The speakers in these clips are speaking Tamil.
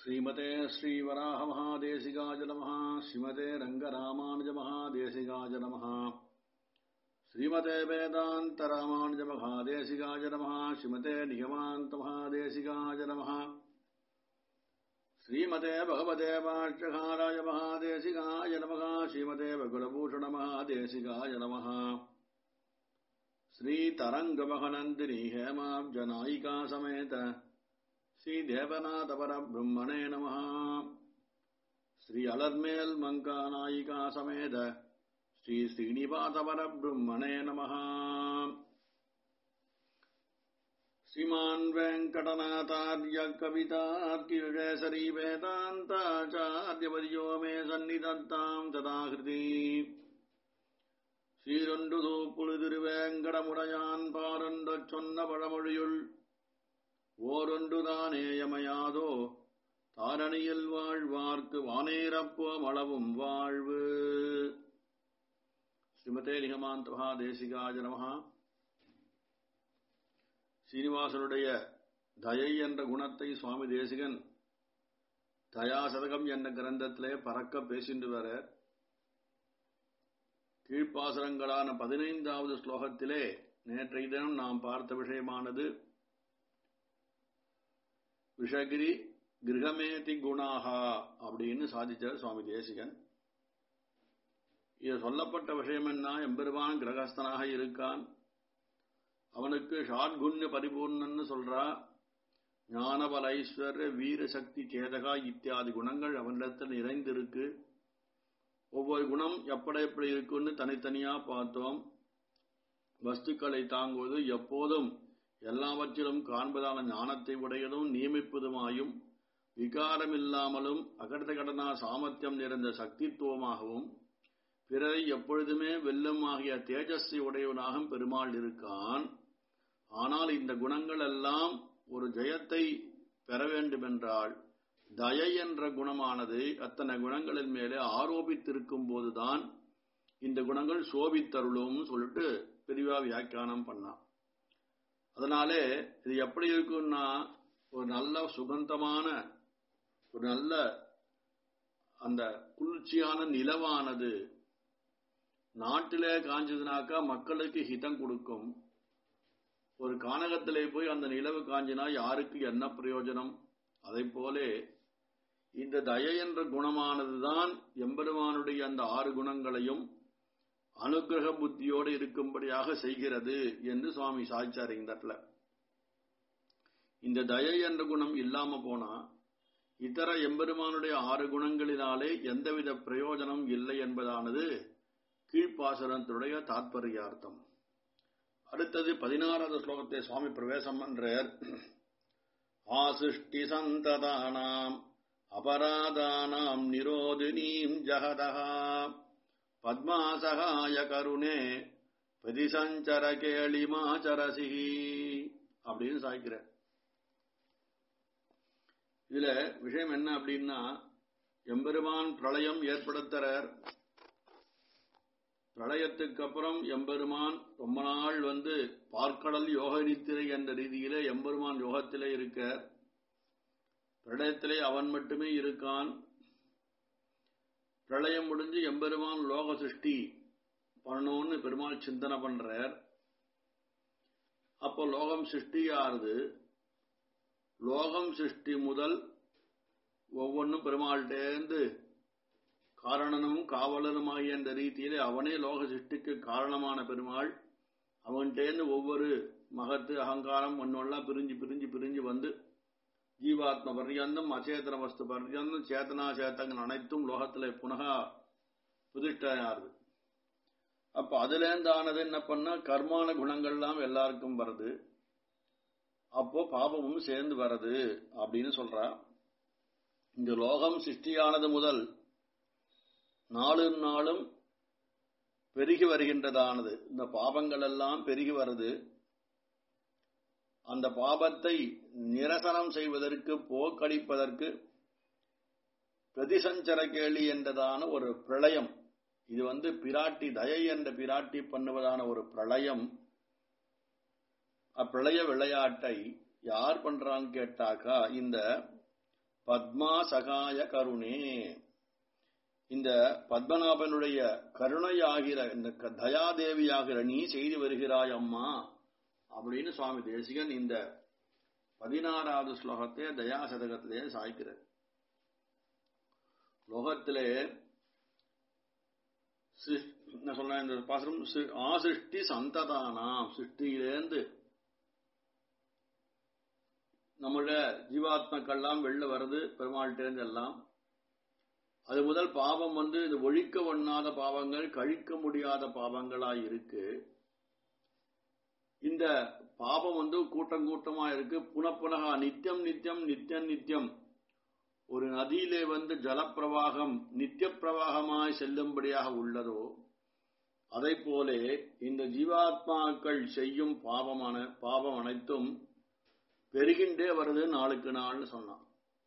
श्रीमते श्रीवराहमहादेशिकाय नमः श्रीमते रङ्गरामानुजमहादेशिकाय नमः श्रीमते वेदान्तरामानुजमहादेशिकाय नमः श्रीमते निगमान्तमहादेशिकाय नमः श्रीमते भगवते वार्षकाराय महादेशिकाय नमः श्रीमते वकुलभूषणमहादेशिकाय नमः श्रीतरङ्गमहनन्दिनी हेमाब्जनायिका समेत श्रीदेवनाथपरब्रह्मणे नमः श्री अलर्मेल् मङ्कानायिका समेत श्री श्रीनिवासपरब्रह्मणे नमः श्रीमान् वेङ्कटनाथार्य कवितार्किकेसरी वेदान्ताचार्यवर्यो मे सन्निधत्ताम् तदाकृति சீரொன்று தூப்புழு திருவேங்கடமுடையான் பாரொன்றச் சொன்ன பழமொழியுள் ஓரொன்று தானேயமையாதோ தாரணியில் வாழ்வார்க்கு வானேரப்போம் அளவும் வாழ்வு ஸ்ரீமதே நிகமாந்தமஹா தேசிகாஜ நமஹா சீனிவாசனுடைய தயை என்ற குணத்தை சுவாமி தேசிகன் தயாசதகம் என்ற கிரந்தத்திலே பறக்க பேசிட்டு வர கீழ்ப்பாசரங்களான பதினைந்தாவது ஸ்லோகத்திலே நேற்றைய தினம் நாம் பார்த்த விஷயமானது விஷகிரி கிரகமேதி குணாகா அப்படின்னு சாதிச்சார் சுவாமி தேசிகன் இது சொல்லப்பட்ட விஷயம் என்ன எம்பெருமான் கிரகஸ்தனாக இருக்கான் அவனுக்கு ஷாட்குண்ய பரிபூர்ணன்னு சொல்றா ஞானபல ஐஸ்வர்ய வீர சக்தி சேதகா இத்தியாதி குணங்கள் அவனிடத்தில் நிறைந்திருக்கு ஒவ்வொரு குணம் எப்படி எப்படி இருக்குன்னு தனித்தனியா பார்த்தோம் வஸ்துக்களை தாங்குவது எப்போதும் எல்லாவற்றிலும் காண்பதான ஞானத்தை உடையதும் நியமிப்பதுமாயும் விகாரமில்லாமலும் அகடத கடனா சாமர்த்தியம் நிறைந்த சக்தித்துவமாகவும் பிறரை எப்பொழுதுமே வெல்லும் ஆகிய தேஜஸ்வி உடையவனாகவும் பெருமாள் இருக்கான் ஆனால் இந்த குணங்கள் எல்லாம் ஒரு ஜெயத்தை பெற வேண்டுமென்றால் தயை என்ற குணமானது அத்தனை குணங்களின் மேலே ஆரோபித்திருக்கும் போதுதான் இந்த குணங்கள் சோபித்தருளும் சொல்லிட்டு பெரிவா வியாக்கியானம் பண்ணான் அதனாலே இது எப்படி இருக்குன்னா ஒரு நல்ல சுகந்தமான ஒரு நல்ல அந்த குளிர்ச்சியான நிலவானது நாட்டிலே காஞ்சதுனாக்கா மக்களுக்கு ஹிதம் கொடுக்கும் ஒரு கானகத்திலே போய் அந்த நிலவு காஞ்சினா யாருக்கு என்ன பிரயோஜனம் அதை போலே இந்த தய என்ற குணமானதுதான் எம்பெருமானுடைய அந்த ஆறு குணங்களையும் அனுகிரக புத்தியோடு இருக்கும்படியாக செய்கிறது என்று சுவாமி சாய்ச்சார் இந்த இடத்துல இந்த தய என்ற குணம் இல்லாம போனா இதர எம்பெருமானுடைய ஆறு குணங்களினாலே எந்தவித பிரயோஜனம் இல்லை என்பதானது கீழ்ப்பாசனத்துடைய தாத்பரியார்த்தம் அடுத்தது பதினாறாவது ஸ்லோகத்தை சுவாமி பிரவேசம் என்றார் ஆசிருஷ்டி சந்ததானாம் அபராதானாம் நிரோதினீம் ஜகதா பத்மாசகாய கருணே பதிசஞ்சர கேளிமாச்சரசி அப்படின்னு சாய்க்கிற இதுல விஷயம் என்ன அப்படின்னா எம்பெருமான் பிரளயம் ஏற்படுத்துறார் பிரளயத்துக்கு அப்புறம் எம்பெருமான் ரொம்ப நாள் வந்து பார்க்கடல் யோக நித்திரை என்ற ரீதியிலே எம்பெருமான் யோகத்திலே இருக்க பிரளயத்திலே அவன் மட்டுமே இருக்கான் பிரளயம் முடிஞ்சு எம்பெருமான் லோக சிருஷ்டி பண்ணணும்னு பெருமாள் சிந்தனை பண்றார் அப்போ லோகம் சிருஷ்டியாருது லோகம் சிருஷ்டி முதல் ஒவ்வொன்றும் பெருமாள்கிட்டேருந்து காரணனும் காவலனுமாகிய அந்த ரீதியிலே அவனே லோக சிருஷ்டிக்கு காரணமான பெருமாள் அவன்கிட்டேருந்து ஒவ்வொரு மகத்து அகங்காரம் ஒன்னொல்லாம் பிரிஞ்சு பிரிஞ்சு பிரிஞ்சு வந்து ஜீவாத்ம பர்யந்தம் அச்சேதன வஸ்து பர்யந்தம் சேத்தனா சேத்தங்கள் அனைத்தும் லோகத்திலே புனகா புதிஷ்டாருது அப்ப அதுலேருந்து ஆனது என்ன பண்ணா கர்மான குணங்கள்லாம் எல்லாருக்கும் வருது அப்போ பாபமும் சேர்ந்து வருது அப்படின்னு சொல்றா இந்த லோகம் சிருஷ்டியானது முதல் நாலு நாளும் பெருகி வருகின்றதானது இந்த பாபங்கள் எல்லாம் பெருகி வருது அந்த பாபத்தை நிரசனம் செய்வதற்கு போக்கடிப்பதற்கு பிரதிசஞ்சர கேளி என்றதான ஒரு பிரளயம் இது வந்து பிராட்டி தயை என்ற பிராட்டி பண்ணுவதான ஒரு பிரளயம் அப்பிரளய விளையாட்டை யார் பண்றான்னு கேட்டாக்கா இந்த பத்மா சகாய கருணே இந்த பத்மநாபனுடைய கருணையாகிற இந்த க- தயாதேவியாகிற நீ செய்து வருகிறாய் அம்மா அப்படின்னு சுவாமி தேசிகன் இந்த பதினாறாவது ஸ்லோகத்தை தயாசதகத்திலே சாய்க்கிறார் லோகத்திலே சிருஷ்- என்ன சொல்றேன் இந்த பாசனம் சி- ஆசிருஷ்டி சந்ததானாம் சிருஷ்டியிலேந்து நம்மளுடைய ஜீவாத்மக்கெல்லாம் வெளில வருது பெருமாள்கிட்டேருந்து எல்லாம் அது முதல் பாவம் வந்து இது ஒழிக்க ஒண்ணாத பாவங்கள் கழிக்க முடியாத பாவங்களாய் இருக்கு இந்த பாபம் வந்து கூட்டம் கூட்டமா இருக்கு புனப்புனகா நித்தியம் நித்தியம் நித்தியம் நித்தியம் ஒரு நதியிலே வந்து ஜலப்பிரவாகம் நித்திய பிரவாகமாய் செல்லும்படியாக உள்ளதோ அதை போலே இந்த ஜீவாத்மாக்கள் செய்யும் பாவமான பாவம் அனைத்தும் பெருகின்றே வருது நாளுக்கு நாள்னு சொன்னான்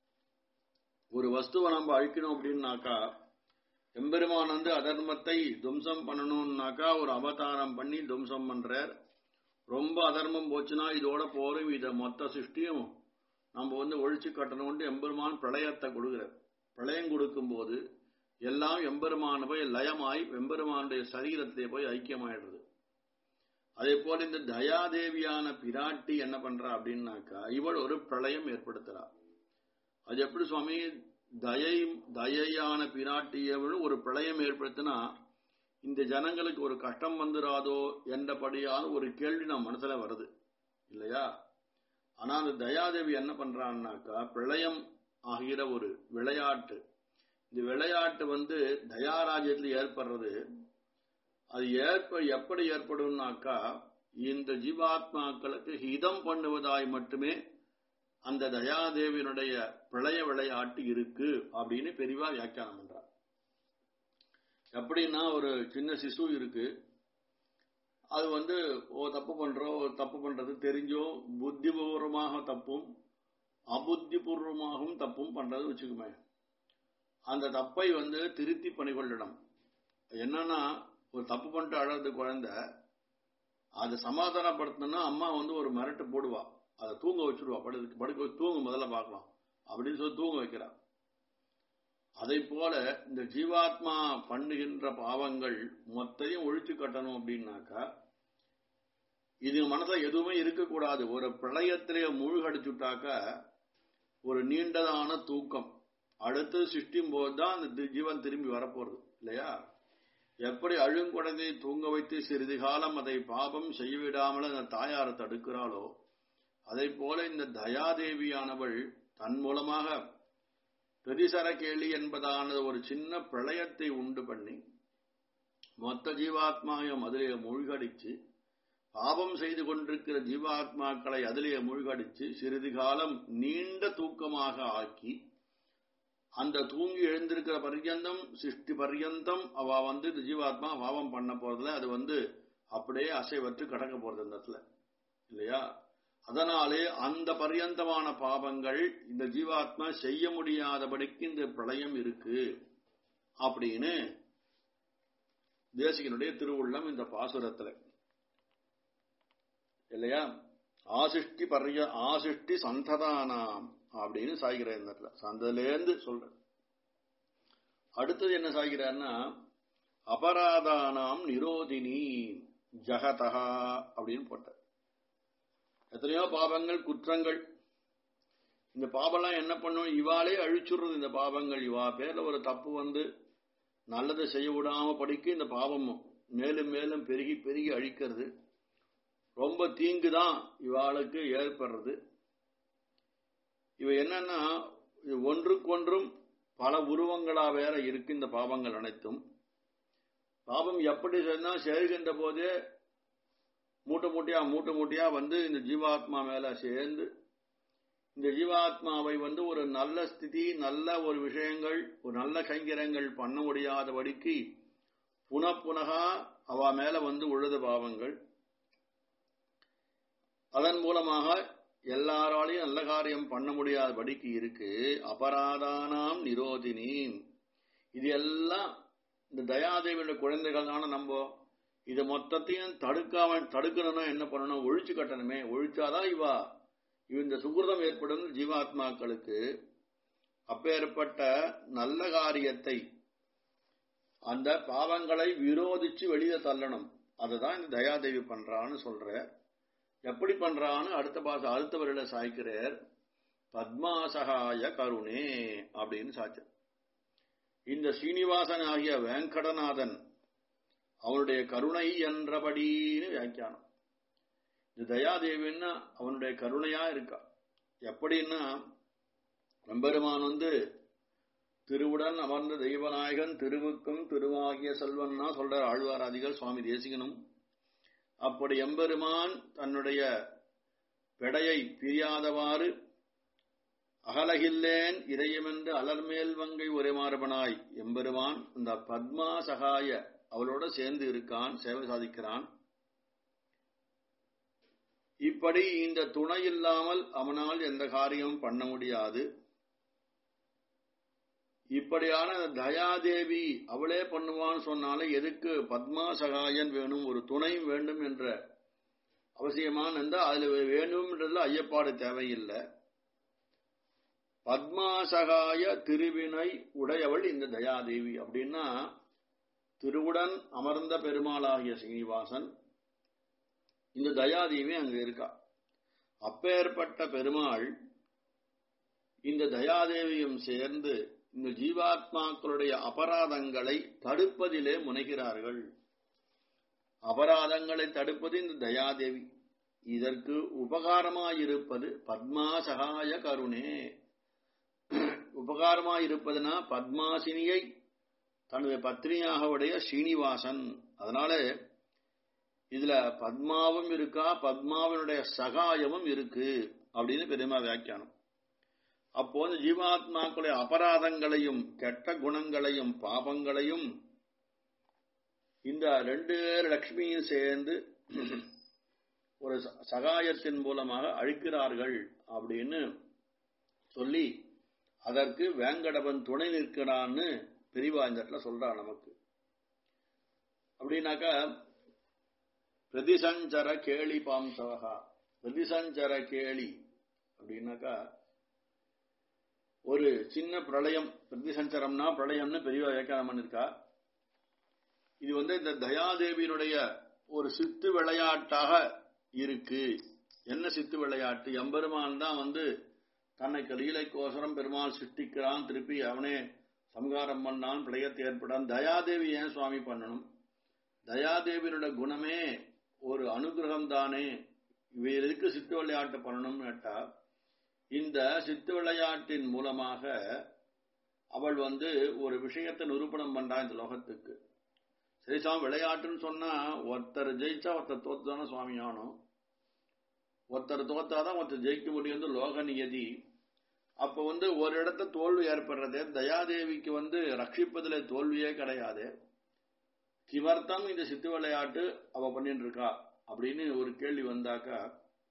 ஒரு வஸ்துவை நம்ம அழிக்கணும் அப்படின்னாக்கா எம்பெருமான் வந்து அதர்மத்தை துவம்சம் பண்ணணும்னாக்கா ஒரு அவதாரம் பண்ணி துவம்சம் பண்றார் ரொம்ப அதர்மம் போச்சுன்னா இதோட போறோம் இத மொத்த சிருஷ்டியும் நம்ம வந்து ஒழிச்சு கட்டணும்னு எம்பெருமான் பிரளயத்தை கொடுக்கிறார் பிரளயம் கொடுக்கும்போது எல்லாம் எம்பெருமான போய் லயமாய் எம்பெருமானுடைய சரீரத்திலே போய் ஐக்கியமாயிடுறது அதே போல இந்த தயாதேவியான பிராட்டி என்ன பண்றா அப்படின்னாக்கா இவள் ஒரு பிரளயம் ஏற்படுத்துறா அது எப்படி சுவாமி தயை தயையான பிராட்டியவள் ஒரு பிரளயம் ஏற்படுத்தினா இந்த ஜனங்களுக்கு ஒரு கஷ்டம் வந்துராதோ என்றபடியான ஒரு கேள்வி நம்ம மனசுல வருது இல்லையா ஆனா அந்த தயாதேவி என்ன பண்றான்னாக்கா பிரளயம் ஆகிற ஒரு விளையாட்டு இந்த விளையாட்டு வந்து தயாராஜ்யத்தில் ஏற்படுறது அது ஏற்ப எப்படி ஏற்படும்னாக்கா இந்த ஜீவாத்மாக்களுக்கு ஹிதம் பண்ணுவதாய் மட்டுமே அந்த தயாதேவியினுடைய பிரளய விளையாட்டு இருக்கு அப்படின்னு பெரிவா வியாக்கியானம் பண்றார் எப்படின்னா ஒரு சின்ன சிசு இருக்கு அது வந்து ஓ தப்பு பண்றோம் ஓ தப்பு பண்றது தெரிஞ்சோ புத்திபூர்வமாக தப்பும் அபுத்திபூர்வமாகவும் தப்பும் பண்றது வச்சுக்குமே அந்த தப்பை வந்து திருத்தி பண்ணிக்கொள்ளணும் என்னன்னா ஒரு தப்பு பண்ணிட்டு அழறது குழந்தை அதை சமாதானப்படுத்தணும்னா அம்மா வந்து ஒரு மிரட்டு போடுவா அதை தூங்க வச்சுடுவா படுக்க படுக்க வச்சு தூங்க முதல்ல பார்க்கலாம் அப்படின்னு சொல்லி தூங்க வைக்கிறா அதை போல இந்த ஜீவாத்மா பண்ணுகின்ற பாவங்கள் மொத்தையும் ஒழிச்சு கட்டணும் அப்படின்னாக்கா இது மனசுல எதுவுமே இருக்கக்கூடாது ஒரு பிரளயத்திலே மூழ்கடிச்சுட்டாக்க ஒரு நீண்டதான தூக்கம் அடுத்து சிருஷ்டியும் போதுதான் அந்த ஜீவன் திரும்பி வரப்போறது இல்லையா எப்படி அழுங்குழந்தையை தூங்க வைத்து சிறிது காலம் அதை பாபம் செய்யவிடாமல் அந்த தாயாரை தடுக்கிறாளோ அதை போல இந்த தயாதேவியானவள் தன் மூலமாக பெரிசர கேலி என்பதான ஒரு சின்ன பிரளயத்தை உண்டு பண்ணி மொத்த ஜீவாத்மாவையும் அதிலே மூழ்கடிச்சு பாபம் செய்து கொண்டிருக்கிற ஜீவாத்மாக்களை அதிலே மூழ்கடிச்சு சிறிது காலம் நீண்ட தூக்கமாக ஆக்கி அந்த தூங்கி எழுந்திருக்கிற பர்யந்தம் சிருஷ்டி பர்யந்தம் அவ வந்து இந்த ஜீவாத்மா பாவம் பண்ண போறதுல அது வந்து அப்படியே அசைவற்று கடக்க போறது அந்த இடத்துல இல்லையா அதனாலே அந்த பர்யந்தமான பாவங்கள் இந்த ஜீவாத்மா செய்ய முடியாதபடிக்கு இந்த பிரளயம் இருக்கு அப்படின்னு தேசிகனுடைய திருவுள்ளம் இந்த பாசுரத்துல இல்லையா ஆசிஷ்டி பர்ய ஆசிஷ்டி சந்ததானாம் அப்படின்னு சாய்கிற இந்த இடத்துல சந்தலேருந்து சொல்ற அடுத்தது என்ன சாய்கிறார்னா அபராதானாம் நிரோதினி ஜகதா அப்படின்னு போட்டார் எத்தனையோ பாவங்கள் குற்றங்கள் இந்த பாவம்லாம் என்ன பண்ணும் இவாளே அழிச்சுடுறது இந்த பாவங்கள் இவா பேர்ல ஒரு தப்பு வந்து நல்லதை செய்ய விடாம படிக்க இந்த பாவம் மேலும் மேலும் பெருகி பெருகி அழிக்கிறது ரொம்ப தீங்கு தான் இவாளுக்கு ஏற்படுறது இவ என்னன்னா இது ஒன்றுக்கொன்றும் பல உருவங்களா வேற இருக்கு இந்த பாவங்கள் அனைத்தும் பாவம் எப்படி சொன்னா சேர்கின்ற போதே மூட்டை மூட்டையா மூட்டை மூட்டையா வந்து இந்த ஜீவாத்மா மேல சேர்ந்து இந்த ஜீவாத்மாவை வந்து ஒரு நல்ல ஸ்திதி நல்ல ஒரு விஷயங்கள் ஒரு நல்ல கைங்கரங்கள் பண்ண முடியாதபடிக்கு புனப்புனகா அவ மேல வந்து உழுத பாவங்கள் அதன் மூலமாக எல்லாராலையும் நல்ல காரியம் பண்ண முடியாதபடிக்கு இருக்கு அபராதானாம் நிரோதினி இது எல்லாம் இந்த தயாதேவியோட குழந்தைகள் தானே நம்ம இதை மொத்தத்தையும் தடுக்காம தடுக்கணும்னா என்ன பண்ணணும் ஒழிச்சு கட்டணுமே ஒழிச்சாதான் இவா இந்த சுகிருதம் ஏற்படும் ஜீவாத்மாக்களுக்கு அப்பேற்பட்ட நல்ல காரியத்தை அந்த பாவங்களை விரோதிச்சு வெளியே தள்ளணும் அதுதான் இந்த தயாதேவி பண்றான்னு சொல்ற எப்படி பண்றான்னு அடுத்த பாச அடுத்த வரையில சாய்க்கிறார் பத்மாசகாய கருணே அப்படின்னு சாச்சு இந்த சீனிவாசன் ஆகிய வெங்கடநாதன் அவனுடைய கருணை என்றபடின்னு வியாக்கியானம் இந்த தயாதேவின்னா அவனுடைய கருணையா இருக்கா எப்படின்னா நம்பெருமான் வந்து திருவுடன் அமர்ந்த தெய்வநாயகன் திருவுக்கும் திருவாகிய செல்வன்னா சொல்ற ஆழ்வாராதிகள் சுவாமி தேசிகனும் அப்படி எம்பெருமான் தன்னுடைய பெடையை பிரியாதவாறு அகலகில்லேன் இதயமென்று அலர்மேல் வங்கை ஒரே மார்பனாய் எம்பெருமான் இந்த பத்மா சகாய அவளோட சேர்ந்து இருக்கான் சேவை சாதிக்கிறான் இப்படி இந்த துணை இல்லாமல் அவனால் எந்த காரியமும் பண்ண முடியாது இப்படியான தயாதேவி அவளே பண்ணுவான்னு சொன்னாலே எதுக்கு பத்மா சகாயன் வேணும் ஒரு துணை வேண்டும் என்ற அவசியமான இருந்தால் அதுல வேணும்ன்றதுல ஐயப்பாடு தேவையில்லை பத்மாசகாய திருவினை உடையவள் இந்த தயாதேவி அப்படின்னா திருவுடன் அமர்ந்த பெருமாளாகிய சீனிவாசன் இந்த தயாதேவி அங்க இருக்கா அப்பேற்பட்ட பெருமாள் இந்த தயாதேவியும் சேர்ந்து இந்த ஜீவாத்மாக்களுடைய அபராதங்களை தடுப்பதிலே முனைகிறார்கள் அபராதங்களை தடுப்பது இந்த தயாதேவி இதற்கு உபகாரமாயிருப்பது பத்மாசகாய கருணே உபகாரமாயிருப்பதுனா பத்மாசினியை தனது பத்னியாக உடைய ஸ்ரீனிவாசன் அதனால இதுல பத்மாவும் இருக்கா பத்மாவினுடைய சகாயமும் இருக்கு அப்படின்னு பெருமா வியாக்கியானம் அப்போ இந்த ஜீவாத்மாக்களுடைய அபராதங்களையும் கெட்ட குணங்களையும் பாபங்களையும் இந்த ரெண்டு லட்சுமியும் சேர்ந்து ஒரு சகாயத்தின் மூலமாக அழிக்கிறார்கள் அப்படின்னு சொல்லி அதற்கு வேங்கடவன் துணை நிற்கிறான்னு பெரியவா இந்த இடத்துல சொல்றான் நமக்கு அப்படின்னாக்கா பிரதிசஞ்சர கேளி பாம்சவகா பிரதிசஞ்சர கேளி அப்படின்னாக்கா ஒரு சின்ன பிரளயம் பிரதிசஞ்சரம்னா பிரளயம்னு பெரியவா வியாக்கியானம் பண்ணிருக்கா இது வந்து இந்த தயாதேவியினுடைய ஒரு சித்து விளையாட்டாக இருக்கு என்ன சித்து விளையாட்டு எம்பெருமான் தான் வந்து தன்னை கலீலைக்கோசரம் பெருமாள் சிருஷ்டிக்கிறான் திருப்பி அவனே சம்ஹாரம் பண்ணான் பிரளயத்தை ஏற்படான் தயாதேவி ஏன் சுவாமி பண்ணணும் தயாதேவியோட குணமே ஒரு அனுகிரகம் தானே இவை எதுக்கு சித்து விளையாட்டு பண்ணணும்னு கேட்டா இந்த சித்து விளையாட்டின் மூலமாக அவள் வந்து ஒரு விஷயத்தை நிரூபணம் பண்றா இந்த லோகத்துக்கு சரி சாமி விளையாட்டுன்னு சொன்னா ஒருத்தர் ஜெயிச்சா ஒருத்தர் தோத்துதானே சுவாமி ஆனும் ஒருத்தர் தோத்தாதான் ஒருத்தர் ஜெயிக்க முடியும் லோக நியதி அப்ப வந்து ஒரு இடத்த தோல்வி ஏற்படுறது தயாதேவிக்கு வந்து ரட்சிப்பதுல தோல்வியே கிடையாது கிவர்த்தம் இந்த சித்து விளையாட்டு அவ பண்ணிட்டு இருக்கா அப்படின்னு ஒரு கேள்வி வந்தாக்கா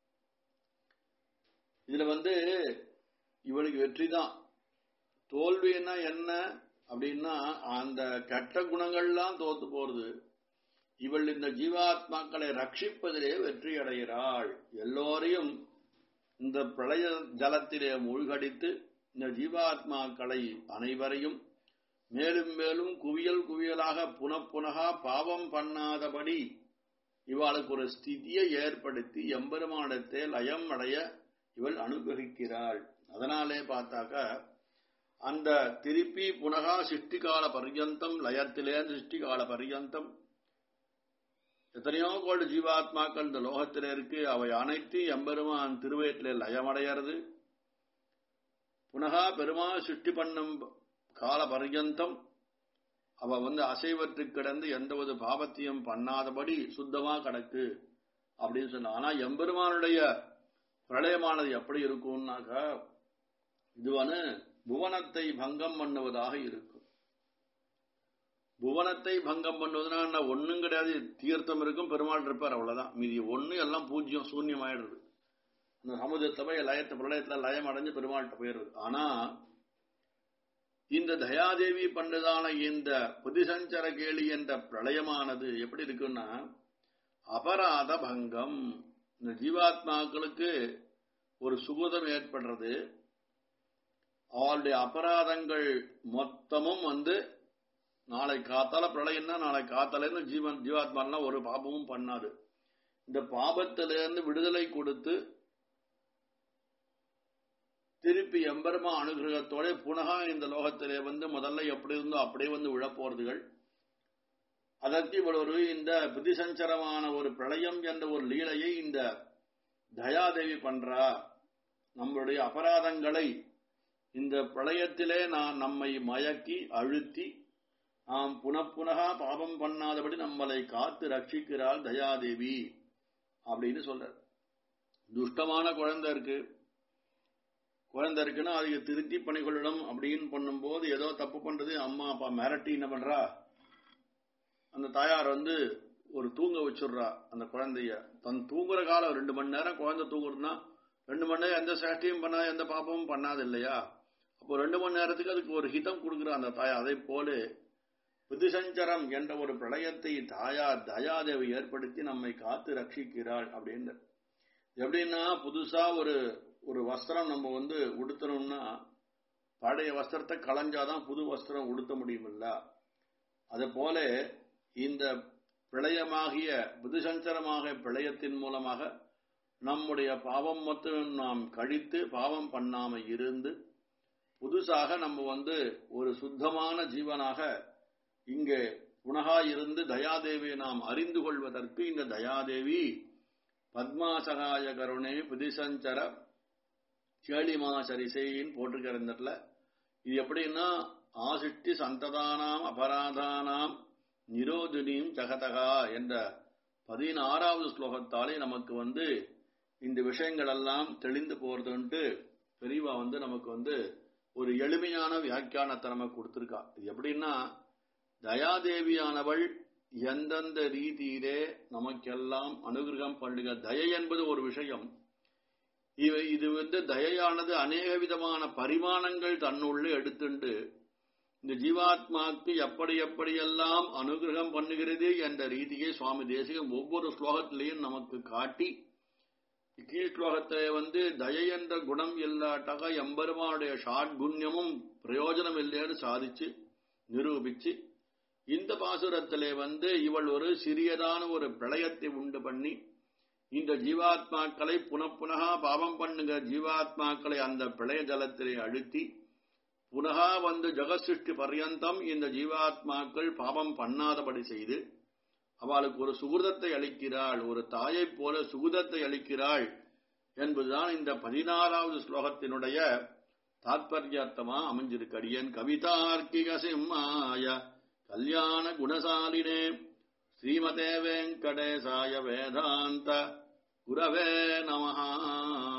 இதுல வந்து இவளுக்கு வெற்றி தான் தோல்வின்னா என்ன அப்படின்னா அந்த கெட்ட குணங்கள்லாம் தோத்து போறது இவள் இந்த ஜீவாத்மாக்களை ரட்சிப்பதிலே வெற்றி அடைகிறாள் எல்லோரையும் இந்த பிரளய ஜலத்திலே மூழ்கடித்து இந்த ஜீவாத்மாக்களை அனைவரையும் மேலும் மேலும் குவியல் குவியலாக புனப்புனகா பாவம் பண்ணாதபடி இவளுக்கு ஒரு ஸ்திதியை ஏற்படுத்தி எம்பெருமானத்தை லயம் அடைய இவள் அனுகிரகிக்கிறாள் அதனாலே பார்த்தாக்க அந்த திருப்பி புனகா சிருஷ்டிகால பர்யந்தம் லயத்திலே சிருஷ்டிகால பர்யந்தம் எத்தனையோ கோடி ஜீவாத்மாக்கள் இந்த லோகத்தில் இருக்கு அவை அனைத்து எம்பெருமான் திருவேட்டில் லயமடைகிறது புனகா பெருமாள் சிருஷ்டி பண்ணும் கால பர்யந்தம் அவ வந்து அசைவற்று கிடந்து எந்த ஒரு பாவத்தையும் பண்ணாதபடி சுத்தமா கிடக்கு அப்படின்னு சொன்ன ஆனா எம்பெருமானுடைய பிரளயமானது எப்படி இருக்கும்னாக்கா இதுவான புவனத்தை பங்கம் பண்ணுவதாக இருக்கும் புவனத்தை பங்கம் பண்ணுவதுனா ஒன்னும் கிடையாது தீர்த்தம் இருக்கும் பெருமாள் இருப்பார் அவ்வளவுதான் மீதி ஒண்ணு எல்லாம் பூஜ்யம் சூன்யம் ஆயிடுறது இந்த சமுதிரத்துல போய் லயத்தை பிரளயத்துல லயம் அடைஞ்சு பெருமாள்கிட்ட போயிடுறது ஆனா இந்த தயாதேவி பண்ணதான இந்த புதிசஞ்சர கேளி என்ற பிரளயமானது எப்படி இருக்குன்னா அபராத பங்கம் இந்த ஜீவாத்மாக்களுக்கு ஒரு சுகதம் ஏற்படுறது அவளுடைய அபராதங்கள் மொத்தமும் வந்து நாளை காத்தால பிரளயம்னா நாளை காத்தால ஜீவன் ஜீவாத்மாலாம் ஒரு பாபமும் பண்ணாது இந்த பாபத்திலிருந்து விடுதலை கொடுத்து திருப்பி எம்பெருமா அனுகிரகத்தோட புனகா இந்த லோகத்திலே வந்து முதல்ல எப்படி இருந்தோ அப்படியே வந்து விழப்போறதுகள் அதற்கு இவ்வளவு இந்த புத்திசஞ்சரமான ஒரு பிரளயம் என்ற ஒரு லீலையை இந்த தயாதேவி பண்றா நம்மளுடைய அபராதங்களை இந்த பிரளயத்திலே நான் நம்மை மயக்கி அழுத்தி நாம் புனப்புனகா பாபம் பண்ணாதபடி நம்மளை காத்து ரட்சிக்கிறாள் தயாதேவி அப்படின்னு சொல்ற துஷ்டமான குழந்தை இருக்கு குழந்தை இருக்குன்னா அதுக்கு திருத்தி பணிகொள்ளணும் அப்படின்னு பண்ணும்போது ஏதோ தப்பு பண்றது அம்மா அப்பா மிரட்டி என்ன பண்றா அந்த தாயார் வந்து ஒரு தூங்க வச்சுடுறா அந்த குழந்தைய தன் தூங்குற காலம் ரெண்டு மணி நேரம் குழந்தை தூங்குறதுன்னா ரெண்டு மணி நேரம் எந்த சேஷ்டையும் பண்ணாது எந்த பாப்பமும் பண்ணாது இல்லையா அப்போ ரெண்டு மணி நேரத்துக்கு அதுக்கு ஒரு ஹிதம் கொடுக்குற அந்த தாயார் அதை போல புதுசஞ்சரம் என்ற ஒரு பிரளயத்தை தாயார் தயாதேவி ஏற்படுத்தி நம்மை காத்து ரட்சிக்கிறாள் அப்படின்னு எப்படின்னா புதுசா ஒரு ஒரு வஸ்திரம் நம்ம வந்து உடுத்தணும்னா பழைய வஸ்திரத்தை களைஞ்சாதான் புது வஸ்திரம் உடுத்த முடியுமில்ல அது போல இந்த பிரளயமாகிய புதுசஞ்சரமாக பிரளயத்தின் மூலமாக நம்முடைய பாவம் மட்டும் நாம் கழித்து பாவம் பண்ணாம இருந்து புதுசாக நம்ம வந்து ஒரு சுத்தமான ஜீவனாக இங்கே புனகா இருந்து தயாதேவியை நாம் அறிந்து கொள்வதற்கு இந்த தயாதேவி பத்மாசகாய கருணை புதிசஞ்சர கேளிமா சரிசைன்னு போட்டிருக்கிற இது எப்படின்னா ஆசிட்டி சந்ததானாம் அபராதானாம் நிரோதினியும் ஜகதகா என்ற பதினாறாவது ஸ்லோகத்தாலே நமக்கு வந்து இந்த விஷயங்கள் எல்லாம் தெளிந்து போறதுன்ட்டு பெரியவா வந்து நமக்கு வந்து ஒரு எளிமையான வியாக்கியானத்தை நமக்கு கொடுத்திருக்கா இது எப்படின்னா தயாதேவியானவள் எந்தெந்த ரீதியிலே நமக்கெல்லாம் அனுகிரகம் பண்ணுக தயை என்பது ஒரு விஷயம் இவை இது வந்து தயையானது அநேக விதமான பரிமாணங்கள் தன்னுள்ளே எடுத்துண்டு இந்த ஜீவாத்மாக்கு எப்படி எப்படியெல்லாம் அனுகிரகம் பண்ணுகிறது என்ற ரீதியை சுவாமி தேசிகம் ஒவ்வொரு ஸ்லோகத்திலையும் நமக்கு காட்டி கீழ் ஸ்லோகத்தை வந்து தயை என்ற குணம் இல்லாட்டாக எம்பெருமானுடைய ஷாட்குண்யமும் பிரயோஜனம் இல்லைன்னு சாதிச்சு நிரூபிச்சு இந்த பாசுரத்திலே வந்து இவள் ஒரு சிறியதான ஒரு பிரளயத்தை உண்டு பண்ணி இந்த ஜீவாத்மாக்களை புனப்புனகா பாவம் பண்ணுங்க ஜீவாத்மாக்களை அந்த பிரளய ஜலத்திலே அழுத்தி புனகா வந்து ஜெகசிருஷ்டி பர்யந்தம் இந்த ஜீவாத்மாக்கள் பாவம் பண்ணாதபடி செய்து அவளுக்கு ஒரு சுகுதத்தை அளிக்கிறாள் ஒரு தாயைப் போல சுகுதத்தை அளிக்கிறாள் என்பதுதான் இந்த பதினாறாவது ஸ்லோகத்தினுடைய தாத்பர்யார்த்தமா அமைஞ்சிருக்கு அடியன் கவிதார்க்கிக சிம்மாய கல்யாண குணசாலினே ஸ்ரீமதே வெங்கடேசாய வேதாந்த குரவே நமஹா